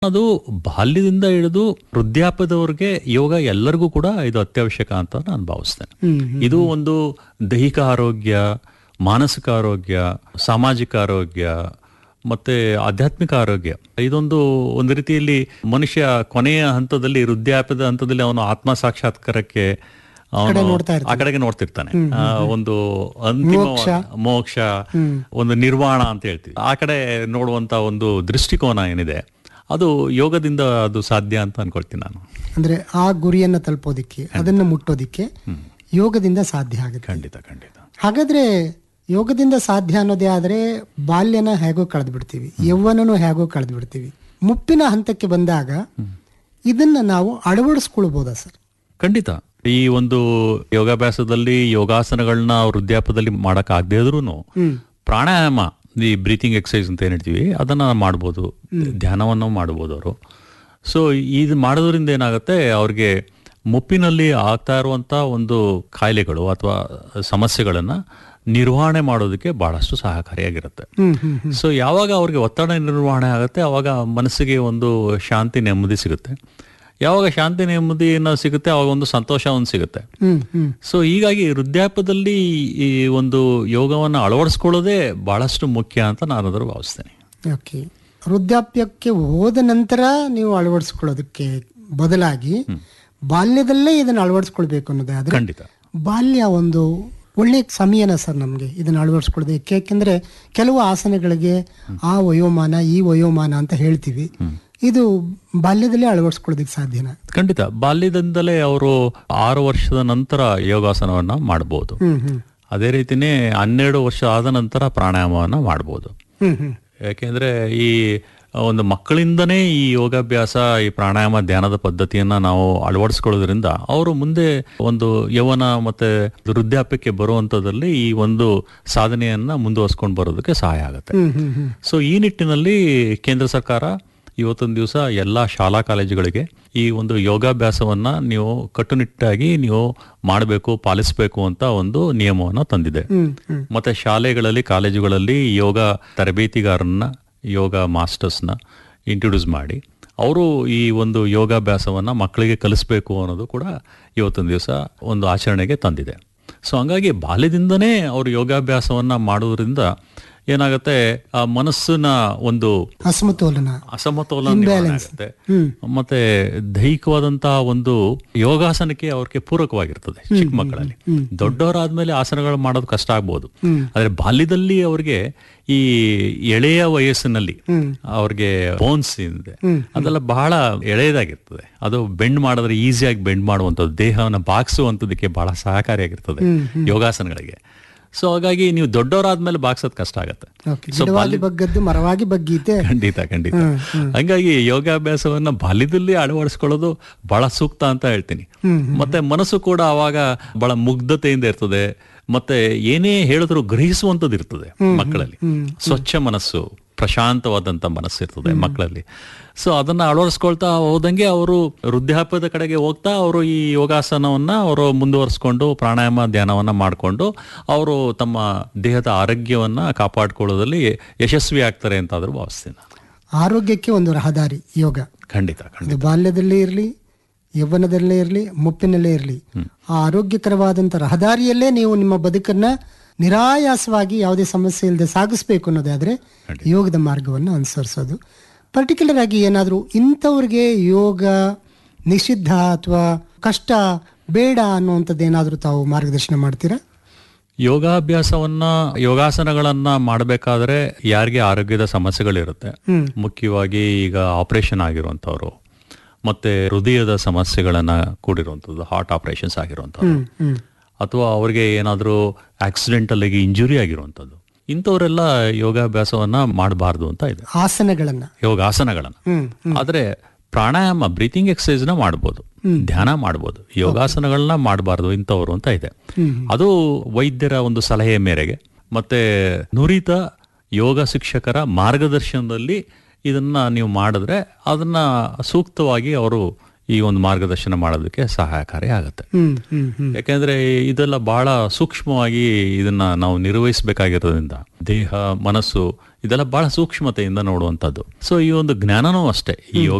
ಅದು ಬಾಲ್ಯದಿಂದ ಹಿಡಿದು ವೃದ್ಧಾಪ್ಯದವರೆಗೆ ಯೋಗ ಎಲ್ಲರಿಗೂ ಕೂಡ ಇದು ಅತ್ಯವಶ್ಯಕ ಅಂತ ನಾನು ಭಾವಿಸ್ತೇನೆ ಇದು ಒಂದು ದೈಹಿಕ ಆರೋಗ್ಯ ಮಾನಸಿಕ ಆರೋಗ್ಯ ಸಾಮಾಜಿಕ ಆರೋಗ್ಯ ಮತ್ತೆ ಆಧ್ಯಾತ್ಮಿಕ ಆರೋಗ್ಯ ಇದೊಂದು ಒಂದು ರೀತಿಯಲ್ಲಿ ಮನುಷ್ಯ ಕೊನೆಯ ಹಂತದಲ್ಲಿ ವೃದ್ಧಾಪ್ಯದ ಹಂತದಲ್ಲಿ ಅವನು ಆತ್ಮ ಸಾಕ್ಷಾತ್ಕಾರಕ್ಕೆ ಅವನು ಆ ಕಡೆಗೆ ನೋಡ್ತಿರ್ತಾನೆ ಆ, ಒಂದು ಅಂತಿಮ ಮೋಕ್ಷ ಒಂದು ನಿರ್ವಾಣ ಅಂತ ಹೇಳ್ತೀವಿ ಆ ಕಡೆ ನೋಡುವಂತ ಒಂದು ದೃಷ್ಟಿಕೋನ ಏನಿದೆ ಅದು ಯೋಗದಿಂದ ಅದು ಸಾಧ್ಯ ಅಂತ ಅನ್ಕೊಳ್ತೀನಿ ನಾನು ಅಂದ್ರೆ ಆ ಗುರಿಯನ್ನ ತಲುಪೋದಿಕ್ಕೆ ಅದನ್ನ ಮುಟ್ಟೋದಿಕ್ಕೆ ಯೋಗದಿಂದ ಸಾಧ್ಯ ಆಗುತ್ತೆ ಖಂಡಿತ ಖಂಡಿತ ಹಾಗಾದ್ರೆ ಯೋಗದಿಂದ ಸಾಧ್ಯ ಅನ್ನೋದೇ ಆದ್ರೆ ಬಾಲ್ಯನ ಹೇಗೋ ಕಳೆದು ಬಿಡ್ತೀವಿ ಯೌವನನು ಹೇಗೋ ಕಳೆದು ಬಿಡ್ತೀವಿ ಮುಪ್ಪಿನ ಹಂತಕ್ಕೆ ಬಂದಾಗ ಇದನ್ನ ನಾವು ಅಳವಡಿಸ್ಕೊಳ್ಬೋದಾ ಸರ್ ಖಂಡಿತ ಈ ಒಂದು ಯೋಗಾಭ್ಯಾಸದಲ್ಲಿ ಯೋಗಾಸನಗಳನ್ನ ವೃದ್ಧಾಪ್ಯದಲ್ಲಿ ಮಾಡಕ್ ಆಗದೆ ಇದ್ರೂ ಪ್ರಾಣಾಯಾಮ ಈ ಬ್ರೀತಿಂಗ್ ಎಕ್ಸಸೈಸ್ ಅಂತ ಏನ್ ಹೇಳ್ತೀವಿ ಅದನ್ನ ಮಾಡ್ಬೋದು ಧ್ಯಾನವನ್ನು ಮಾಡ್ಬೋದು ಅವರು ಸೊ ಇದು ಮಾಡೋದ್ರಿಂದ ಏನಾಗುತ್ತೆ ಅವ್ರಿಗೆ ಮುಪ್ಪಿನಲ್ಲಿ ಆಗ್ತಾ ಇರುವಂತ ಒಂದು ಕಾಯಿಲೆಗಳು ಅಥವಾ ಸಮಸ್ಯೆಗಳನ್ನ ನಿರ್ವಹಣೆ ಮಾಡೋದಕ್ಕೆ ಬಹಳಷ್ಟು ಸಹಕಾರಿಯಾಗಿರುತ್ತೆ ಹ್ಮ್ ಹ್ಮ್ ಸೊ ಯಾವಾಗ ಅವ್ರಿಗೆ ಒತ್ತಡ ನಿರ್ವಹಣೆ ಆಗುತ್ತೆ ಅವಾಗ ಮನಸ್ಸಿಗೆ ಒಂದು ಶಾಂತಿ ನೆಮ್ಮದಿ ಸಿಗುತ್ತೆ ಯಾವಾಗ ಶಾಂತಿ ನೆಮ್ಮದಿನ ಸಿಗುತ್ತೆ ಅವಾಗ ಒಂದು ಸಂತೋಷ ಒಂದು ಸಿಗುತ್ತೆ ಹ್ಮ್ ಹ್ಮ್ ಸೊ ಹೀಗಾಗಿ ವೃದ್ಧಾಪ್ಯದಲ್ಲಿ ಈ ಒಂದು ಯೋಗವನ್ನು ಅಳವಡಿಸ್ಕೊಳ್ಳೋದೇ ಬಹಳಷ್ಟು ಮುಖ್ಯ ಅಂತ ನಾನು ಅದರ ಭಾವಿಸ್ತೇನೆ ಓಕೆ ವೃದ್ಧಾಪ್ಯಕ್ಕೆ ಹೋದ ನಂತರ ನೀವು ಅಳವಡಿಸ್ಕೊಳ್ಳೋದಕ್ಕೆ ಬದಲಾಗಿ ಬಾಲ್ಯದಲ್ಲೇ ಇದನ್ನ ಅಳವಡಿಸ್ಕೊಳ್ಬೇಕು ಅನ್ನೋದೇ ಆದ್ರೆ ಖಂಡಿತ ಬಾಲ್ಯ ಒಂದು ಒಳ್ಳೆ ಸಮಯನ ಸರ್ ನಮಗೆ ಇದನ್ನ ಅಳವಡಿಸ್ಕೊಳ್ಳೋದಕ್ಕೆ ಯಾಕೆಂದ್ರೆ ಕೆಲವು ಆಸನಗಳಿಗೆ ಆ ವಯೋಮಾನ ಈ ವಯೋಮಾನ ಅಂತ ಹೇಳ್ತೀವಿ ಇದು ಬಾಲ್ಯದಲ್ಲೇ ಅಳವಡಿಸ್ಕೊಳ್ಳೋದಕ್ಕೆ ಸಾಧ್ಯನಾ ಖಂಡಿತ ಬಾಲ್ಯದಿಂದಲೇ ಅವರು ಆರು ವರ್ಷದ ನಂತರ ಯೋಗಾಸನವನ್ನ ಮಾಡಬಹುದು ಹ್ಮ್ ಹ್ಮ್ ಅದೇ ರೀತಿನೇ ಹನ್ನೆರಡು ವರ್ಷ ಆದ ನಂತರ ಪ್ರಾಣಾಯಾಮವನ್ನ ಮಾಡಬಹುದು ಹ್ಮ್ ಹ್ಮ್ ಯಾಕೆಂದ್ರೆ ಈ ಒಂದು ಮಕ್ಕಳಿಂದನೇ ಈ ಯೋಗಾಭ್ಯಾಸ ಈ ಪ್ರಾಣಾಯಾಮ ಧ್ಯಾನದ ಪದ್ಧತಿಯನ್ನ ನಾವು ಅಳವಡಿಸ್ಕೊಳ್ಳೋದ್ರಿಂದ ಅವರು ಮುಂದೆ ಒಂದು ಯೌವನ ಮತ್ತೆ ವೃದ್ಧಾಪ್ಯಕ್ಕೆ ಬರುವಂತದಲ್ಲಿ ಈ ಒಂದು ಸಾಧನೆಯನ್ನ ಮುಂದುವರ್ಸ್ಕೊಂಡು ಬರೋದಕ್ಕೆ ಸಹಾಯ ಆಗುತ್ತೆ ಹ್ಮ್ ಹ್ಮ್ ಹ್ಮ್ ಸೊ ಈ ನಿಟ್ಟಿನಲ್ಲಿ ಕೇಂದ್ರ ಸರ್ಕಾರ ಇವತ್ತೊಂದು ದಿವಸ ಎಲ್ಲಾ ಶಾಲಾ ಕಾಲೇಜುಗಳಿಗೆ ಈ ಒಂದು ಯೋಗಾಭ್ಯಾಸವನ್ನ ನೀವು ಕಟ್ಟುನಿಟ್ಟಾಗಿ ನೀವು ಮಾಡಬೇಕು ಪಾಲಿಸಬೇಕು ಅಂತ ಒಂದು ನಿಯಮವನ್ನ ತಂದಿದೆ ಹ್ಮ್ ಹ್ಮ್ ಮತ್ತೆ ಶಾಲೆಗಳಲ್ಲಿ ಕಾಲೇಜುಗಳಲ್ಲಿ ಯೋಗ ತರಬೇತಿಗಾರನ್ನ ಯೋಗ ಮಾಸ್ಟರ್ಸ್ನ ಇಂಟ್ರೊಡ್ಯೂಸ್ ಮಾಡಿ ಅವರು ಈ ಒಂದು ಯೋಗಾಭ್ಯಾಸವನ್ನ ಮಕ್ಕಳಿಗೆ ಕಲಿಸ್ಬೇಕು ಅನ್ನೋದು ಕೂಡ ಇವತ್ತೊಂದು ದಿವಸ ಒಂದು ಆಚರಣೆಗೆ ತಂದಿದೆ ಸೊ ಹಂಗಾಗಿ ಬಾಲ್ಯದಿಂದನೇ ಅವರು ಯೋಗಾಭ್ಯಾಸವನ್ನ ಮಾಡೋದ್ರಿಂದ ಏನಾಗುತ್ತೆ ಆ ಮನಸ್ಸಿನ ಒಂದು ಅಸಮತೋಲನ ಅಸಮತೋಲನ ನಿರ್ವಹಣೆ ಆಗುತ್ತೆ ಮತ್ತೆ ದೈಹಿಕವಾದಂತಹ ಒಂದು ಯೋಗಾಸನಕ್ಕೆ ಅವ್ರಿಗೆ ಪೂರಕವಾಗಿರ್ತದೆ ಚಿಕ್ಕ ಮಕ್ಕಳಲ್ಲಿ ದೊಡ್ಡವರಾದ್ಮೇಲೆ ಆಸನಗಳು ಮಾಡೋದು ಕಷ್ಟ ಆಗ್ಬೋದು ಆದ್ರೆ ಬಾಲ್ಯದಲ್ಲಿ ಅವ್ರಿಗೆ ಈ ಎಳೆಯ ವಯಸ್ಸಿನಲ್ಲಿ ಅವ್ರಿಗೆ ಬೋನ್ಸ್ ಇದೆ ಅದೆಲ್ಲ ಬಹಳ ಎಳೆಯದಾಗಿರ್ತದೆ ಅದು ಬೆಂಡ್ ಮಾಡಿದ್ರೆ ಈಸಿಯಾಗಿ ಬೆಂಡ್ ಮಾಡುವಂಥದ್ದು ದೇಹವನ್ನ ಬಾಗಿಸುವಂಥದಕ್ಕೆ ಬಹಳ ಸಹಕಾರಿಯಾಗಿರ್ತದೆ ಯೋಗಾಸನಗಳಿಗೆ ಸೊ ಹಾಗಾಗಿ ನೀವು ದೊಡ್ಡವರಾದ್ಮೇಲೆ ಬಾಗ್ಸೋದ್ ಕಷ್ಟ ಆಗತ್ತೆ ಓಕೆ ಗಿಡವಾಗಿ ಬಗ್ಗದ್ದು ಮರವಾಗಿ ಬಗ್ಗೀತೆ ಖಂಡಿತ ಖಂಡಿತ ಹಂಗಾಗಿ ಯೋಗಾಭ್ಯಾಸವನ್ನ ಬಾಲ್ಯದಲ್ಲಿ ಅಳವಡಿಸ್ಕೊಳ್ಳೋದು ಬಹಳ ಸೂಕ್ತ ಅಂತ ಹೇಳ್ತೀನಿ ಮತ್ತೆ ಮನಸ್ಸು ಕೂಡ ಅವಾಗ ಬಹಳ ಮುಗ್ಧತೆಯಿಂದ ಇರ್ತದೆ ಮತ್ತೆ ಏನೇ ಹೇಳಿದ್ರು ಗ್ರಹಿಸುವಂತದ್ದು ಇರ್ತದೆ ಮಕ್ಕಳಲ್ಲಿ ಸ್ವಚ್ಛ ಮನಸ್ಸು ಪ್ರಶಾಂತವಾದಂತ ಮನಸ್ಸು ಇರ್ತದೆ ಮಕ್ಕಳಲ್ಲಿ ಸೊ ಅದನ್ನ ಅಳವಡಿಸ್ಕೊಳ್ತಾ ಹೋದಂಗೆ ಅವರು ವೃದ್ಧಾಪ್ಯದ ಕಡೆಗೆ ಹೋಗ್ತಾ ಅವರು ಈ ಯೋಗಾಸನವನ್ನ ಅವರು ಮುಂದುವರಿಸ್ಕೊಂಡು ಪ್ರಾಣಾಯಾಮ ಧ್ಯಾನವನ್ನ ಮಾಡಿಕೊಂಡು ಅವರು ತಮ್ಮ ದೇಹದ ಆರೋಗ್ಯವನ್ನ ಕಾಪಾಡ್ಕೊಳ್ಳೋದ್ರಲ್ಲಿ ಯಶಸ್ವಿ ಆಗ್ತಾರೆ ಅಂತ ಆದ್ರೂ ಭಾವಿಸ್ತೀನಿ ನಾನು. ಆರೋಗ್ಯಕ್ಕೆ ಒಂದು ರಹದಾರಿ ಯೋಗ ಖಂಡಿತ ಖಂಡಿತ ಅದು ಬಾಲ್ಯದಲ್ಲೇ ಇರಲಿ ಯೌವನದಲ್ಲೇ ಇರಲಿ ಮುಪ್ಪಿನಲ್ಲೇ ಇರಲಿ ಆ ಆರೋಗ್ಯಕರವಾದಂಥ ರಹದಾರಿಯಲ್ಲೇ ನೀವು ನಿಮ್ಮ ಬದುಕನ್ನ ನಿರಾಯಾಸವಾಗಿ ಯಾವುದೇ ಸಮಸ್ಯೆ ಇಲ್ಲದೆ ಸಾಗಿಸ್ಬೇಕು ಅನ್ನೋದಾದ್ರೆ ಯೋಗದ ಮಾರ್ಗವನ್ನು ಅನುಸರಿಸೋದು ಪರ್ಟಿಕ್ಯುಲರ್ ಆಗಿ ಏನಾದರೂ ಇಂಥವ್ರಿಗೆ ಯೋಗ ನಿಷಿದ್ಧ ಅಥವಾ ಕಷ್ಟ ಬೇಡ ಅನ್ನುವಂಥದ್ದು ಏನಾದರೂ ತಾವು ಮಾರ್ಗದರ್ಶನ ಮಾಡ್ತೀರಾ ಯೋಗಾಭ್ಯಾಸವನ್ನ ಯೋಗಾಸನಗಳನ್ನ ಮಾಡಬೇಕಾದ್ರೆ ಯಾರಿಗೆ ಆರೋಗ್ಯದ ಸಮಸ್ಯೆಗಳಿರುತ್ತೆ ಮುಖ್ಯವಾಗಿ ಈಗ ಆಪರೇಷನ್ ಆಗಿರುವಂತವ್ರು ಮತ್ತೆ ಹೃದಯದ ಸಮಸ್ಯೆಗಳನ್ನ ಕೂಡಿರುವಂಥದ್ದು ಹಾರ್ಟ್ ಆಪರೇಷನ್ಸ್ ಆಗಿರುವಂಥದ್ದು ಹ್ಮ್ ಅಥವಾ ಅವ್ರಿಗೆ ಏನಾದರೂ ಆಕ್ಸಿಡೆಂಟಲ್ ಆಗಿ ಇಂಜುರಿ ಆಗಿರುವಂಥದ್ದು ಇಂಥವರೆಲ್ಲ ಯೋಗಾಭ್ಯಾಸವನ್ನ ಮಾಡಬಾರ್ದು ಅಂತ ಇದೆ ಆಸನಗಳನ್ನ ಯೋಗಾಸನಗಳನ್ನ ಹ್ಮ್ ಆದ್ರೆ ಪ್ರಾಣಾಯಾಮ ಬ್ರೀತಿಂಗ್ ಎಕ್ಸಸೈಸ್ ನ ಮಾಡ್ಬೋದು ಧ್ಯಾನ ಮಾಡ್ಬೋದು ಯೋಗಾಸನಗಳನ್ನ ಮಾಡಬಾರ್ದು ಇಂಥವ್ರು ಅಂತ ಇದೆ ಅದು ವೈದ್ಯರ ಒಂದು ಸಲಹೆ ಮೇರೆಗೆ ಮತ್ತೆ ನುರಿತ ಯೋಗ ಶಿಕ್ಷಕರ ಮಾರ್ಗದರ್ಶನದಲ್ಲಿ ಇದನ್ನ ನೀವು ಮಾಡಿದ್ರೆ ಅದನ್ನ ಸೂಕ್ತವಾಗಿ ಅವರು ಈ ಒಂದು ಮಾರ್ಗದರ್ಶನ ಮಾಡೋದಕ್ಕೆ ಸಹಾಯಕಾರಿ ಆಗುತ್ತೆ ಹ್ಮ್ ಹ್ಮ್ ಹ್ಮ್ ಯಾಕೆಂದ್ರೆ ಇದೆಲ್ಲ ಬಹಳ ಸೂಕ್ಷ್ಮವಾಗಿ ಇದನ್ನ ನಾವು ನಿರ್ವಹಿಸಬೇಕಾಗಿರೋದ್ರಿಂದ ದೇಹ ಮನಸ್ಸು ಇದೆಲ್ಲ ಬಹಳ ಸೂಕ್ಷ್ಮತೆಯಿಂದ ನೋಡುವಂಥದ್ದು ಸೊ ಈ ಒಂದು ಜ್ಞಾನನೂ ಅಷ್ಟೇ ಈ ಯೋಗ